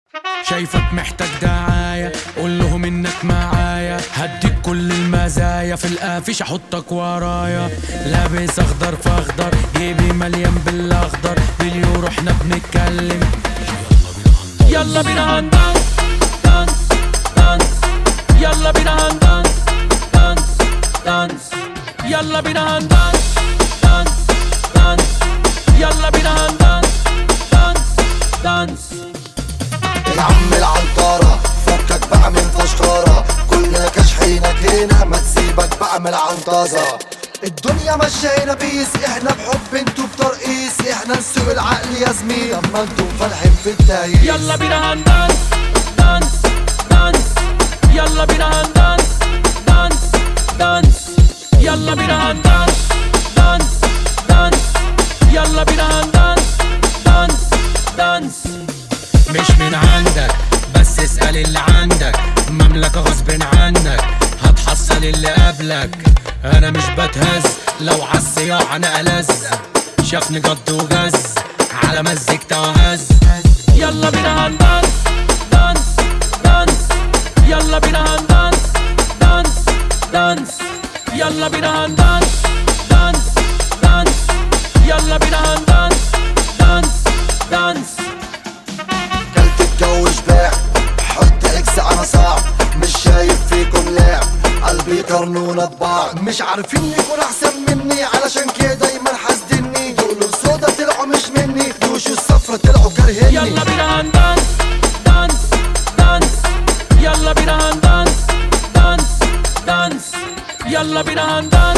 شايفك محتاج دعاية قول لهم انك معايا هديك كل المزايا في القافش احطك ورايا لابس اخضر في اخضر جيبي مليان بالاخضر باليورو احنا بنتكلم يلا بينا هندانس دانس دانس يلا بينا هندانس دانس دانس يلا بينا هندانس دانس دانس يلا بينا هندانس دانس دانس يا عم العنطرة فكك بقى من فشخرة كلنا كشحينك هنا ما تسيبك بقى من العنطزة الدنيا ماشية هنا بيس احنا بحب انتو بترقيس احنا نسوق العقل يا زميل اما انتو فالحين في التايس يلا بينا هندانس دانس دانس يلا بينا هندانس دانس دانس يلا بينا هندانس دانس دانس يلا بينا هندانس دانس دانس مش من عندك بس اسأل اللي عندك مملكة غصب عنك هتحصل اللي قبلك انا مش بتهز لو عالصياح انا ألذ شافني جد وجز على مزيكتا وهز يلا بينا هندانس دانس دانس يلا بينا هندانس دانس دانس يلا بينا هندانس دانس دانس يلا بينا هندانس دانس دانس كلت الجو شباع حط اكس انا صعب مش شايف فيكم لعب قلبي قرنونة ببعض مش عارفين يكون احسن مني علشان كده دايما حاسدني دول السودا طلعوا مش مني دوش الصفرة طلعوا كارهني يلا بينا هندانس دانس دانس يلا بينا هندانس دانس دانس يلا بينا هندانس